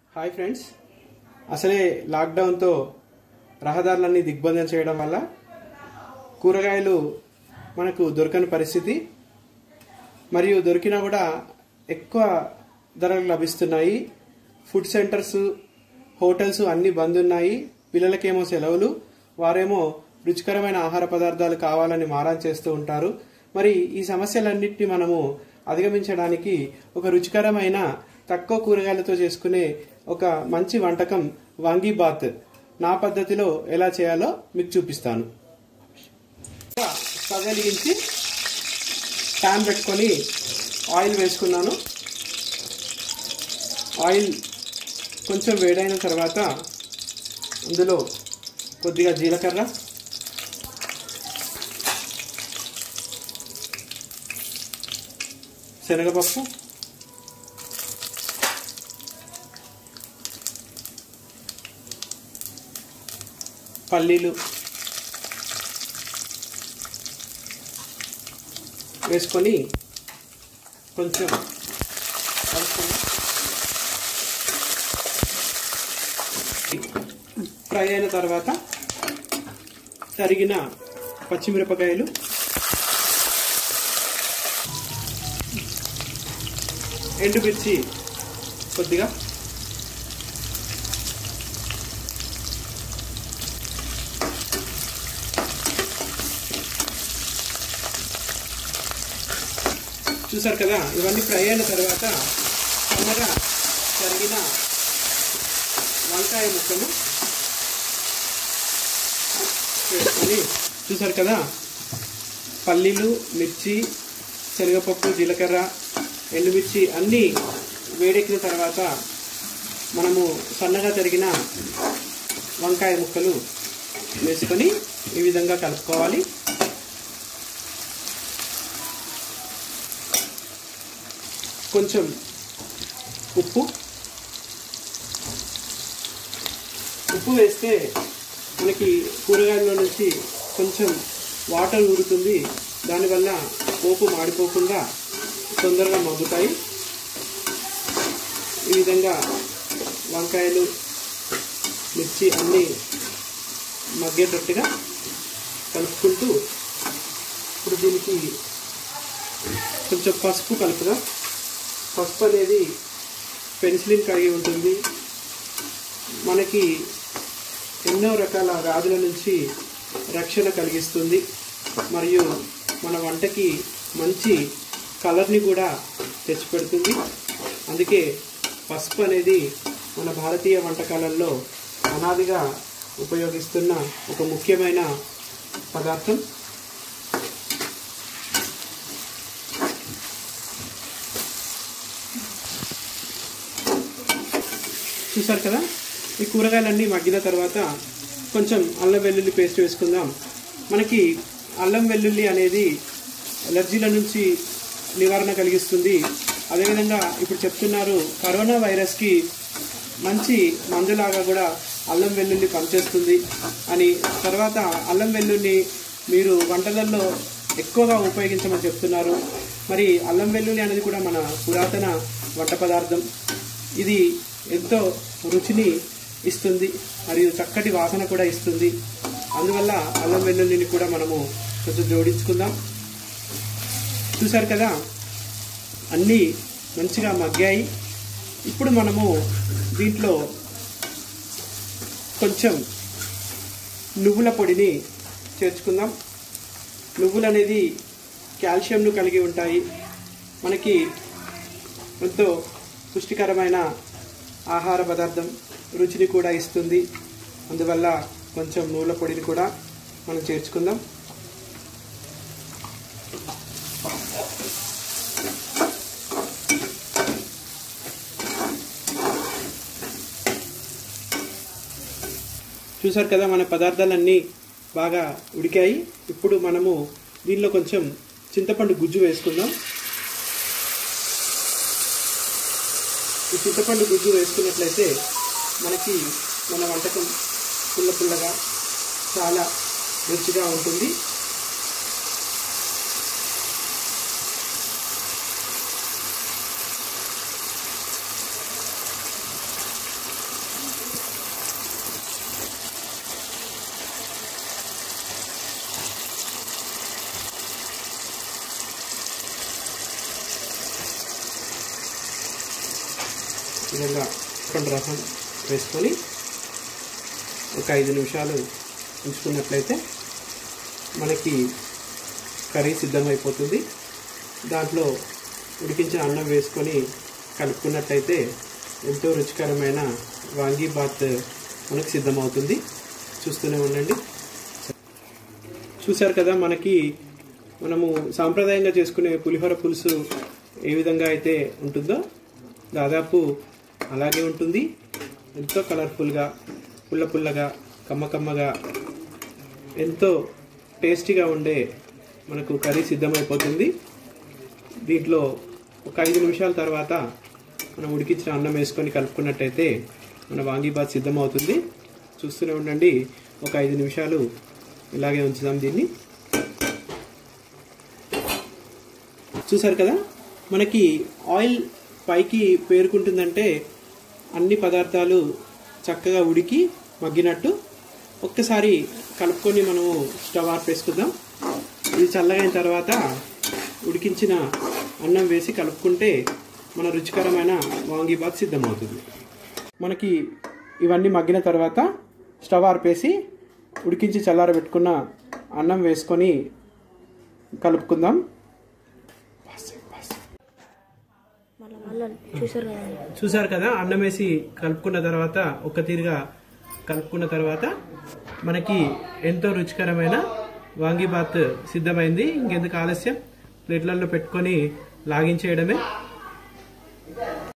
hi friends అసలే లాక్డౌన్తో రహదారులన్నీ దిగ్బంధం చేయడం వల్ల కూరగాయలు మనకు దొరకని పరిస్థితి మరియు దొరికినా కూడా ఎక్కువ ధరలు లభిస్తున్నాయి ఫుడ్ సెంటర్స్ హోటల్స్ అన్ని బంద్ ఉన్నాయి పిల్లలకేమో సెలవులు వారేమో రుచికరమైన ఆహార పదార్థాలు కావాలని మారాన్ చేస్తూ ఉంటారు మరి ఈ సమస్యలన్నింటినీ మనము అధిగమించడానికి ఒక రుచికరమైన తక్కువ కూరగాయలతో చేసుకునే ఒక మంచి వంటకం వంగి బాత్ నా పద్ధతిలో ఎలా చేయాలో మీకు చూపిస్తాను స్టవ్ వెలిగించి ప్యాన్ పెట్టుకొని ఆయిల్ వేసుకున్నాను ఆయిల్ కొంచెం వేడైన తర్వాత అందులో కొద్దిగా జీలకర్ర శనగపప్పు పల్లీలు వేసుకొని కొంచెం కలుపుకొని ఫ్రై అయిన తర్వాత తరిగిన పచ్చిమిరపకాయలు ఎండుమిర్చి కొద్దిగా చూసారు కదా ఇవన్నీ ఫ్రై అయిన తర్వాత సన్నగా తరిగిన వంకాయ ముక్కలు వేసుకొని చూసారు కదా పల్లీలు మిర్చి శనగపప్పు జీలకర్ర ఎండుమిర్చి అన్నీ వేడెక్కిన తర్వాత మనము సన్నగా తరిగిన వంకాయ ముక్కలు వేసుకొని ఈ విధంగా కలుపుకోవాలి కొంచెం ఉప్పు ఉప్పు వేస్తే మనకి కూరగాయల నుంచి కొంచెం వాటర్ ఊరుతుంది దానివల్ల పోపు మాడిపోకుండా తొందరగా మగ్గుతాయి ఈ విధంగా వంకాయలు మిర్చి అన్నీ మగ్గేటట్టుగా కలుపుకుంటూ ఇప్పుడు దీనికి కొంచెం పసుపు కలుపుగా పసుపు అనేది పెన్సిలిన్ కలిగి ఉంటుంది మనకి ఎన్నో రకాల వ్యాధుల నుంచి రక్షణ కలిగిస్తుంది మరియు మన వంటకి మంచి కలర్ని కూడా తెచ్చిపెడుతుంది అందుకే పసుపు అనేది మన భారతీయ వంటకాలలో అనాదిగా ఉపయోగిస్తున్న ఒక ముఖ్యమైన పదార్థం చూసారు కదా ఈ కూరగాయలన్నీ మగ్గిన తర్వాత కొంచెం అల్లం వెల్లుల్లి పేస్ట్ వేసుకుందాం మనకి అల్లం వెల్లుల్లి అనేది ఎలర్జీల నుంచి నివారణ కలిగిస్తుంది అదేవిధంగా ఇప్పుడు చెప్తున్నారు కరోనా వైరస్కి మంచి మందులాగా కూడా అల్లం వెల్లుల్లి పనిచేస్తుంది అని తర్వాత అల్లం వెల్లుల్లి మీరు వంటలలో ఎక్కువగా ఉపయోగించమని చెప్తున్నారు మరి అల్లం వెల్లుల్లి అనేది కూడా మన పురాతన వంట పదార్థం ఇది ఎంతో రుచిని ఇస్తుంది మరియు చక్కటి వాసన కూడా ఇస్తుంది అందువల్ల అల్లం వెల్లుల్లిని కూడా మనము కొంచెం జోడించుకుందాం చూసారు కదా అన్నీ మంచిగా మగ్గాయి ఇప్పుడు మనము దీంట్లో కొంచెం నువ్వుల పొడిని చేర్చుకుందాం నువ్వులు అనేది కాల్షియంను కలిగి ఉంటాయి మనకి ఎంతో పుష్టికరమైన ఆహార పదార్థం రుచిని కూడా ఇస్తుంది అందువల్ల కొంచెం నూనె పొడిని కూడా మనం చేర్చుకుందాం చూసారు కదా మన పదార్థాలన్నీ బాగా ఉడికాయి ఇప్పుడు మనము దీనిలో కొంచెం చింతపండు గుజ్జు వేసుకుందాం ఈ చింతపండు గుజ్జు వేసుకున్నట్లయితే మనకి మన వంటకం పుల్ల పుల్లగా చాలా రుచిగా ఉంటుంది విధంగా కొండ రసం వేసుకొని ఒక ఐదు నిమిషాలు ఉంచుకున్నట్లయితే మనకి కర్రీ సిద్ధమైపోతుంది దాంట్లో ఉడికించిన అన్నం వేసుకొని కలుపుకున్నట్లయితే ఎంతో రుచికరమైన వాంగీ బాత్ మనకు సిద్ధమవుతుంది చూస్తూనే ఉండండి చూశారు కదా మనకి మనము సాంప్రదాయంగా చేసుకునే పులిహోర పులుసు ఏ విధంగా అయితే ఉంటుందో దాదాపు అలాగే ఉంటుంది ఎంతో కలర్ఫుల్గా పుల్ల పుల్లగా కమ్మ కమ్మగా ఎంతో టేస్టీగా ఉండే మనకు కర్రీ సిద్ధమైపోతుంది దీంట్లో ఒక ఐదు నిమిషాల తర్వాత మనం ఉడికించిన అన్నం వేసుకొని కలుపుకున్నట్టయితే మన వాంగీబాత్ సిద్ధమవుతుంది చూస్తూనే ఉండండి ఒక ఐదు నిమిషాలు ఇలాగే ఉంచుదాం దీన్ని చూసారు కదా మనకి ఆయిల్ పైకి పేరుకుంటుందంటే అన్ని పదార్థాలు చక్కగా ఉడికి మగ్గినట్టు ఒక్కసారి కలుపుకొని మనము స్టవ్ ఆర్పేసుకుందాం ఇది చల్లగైన తర్వాత ఉడికించిన అన్నం వేసి కలుపుకుంటే మన రుచికరమైన వాంగీబాత్ సిద్ధమవుతుంది మనకి ఇవన్నీ మగ్గిన తర్వాత స్టవ్ ఆర్పేసి ఉడికించి చల్లారబెట్టుకున్న అన్నం వేసుకొని కలుపుకుందాం మళ్ళీ మళ్ళీ చూసారు కదా చూసారు కదా అన్నం వేసి కలుపుకున్న తర్వాత ఒక్క తీరుగా కలుపుకున్న తర్వాత మనకి ఎంతో రుచికరమైన వాంగీబాత్ సిద్ధమైంది ఇంకెందుకు ఆలస్యం ప్లేట్లలో పెట్టుకొని లాగించేయడమే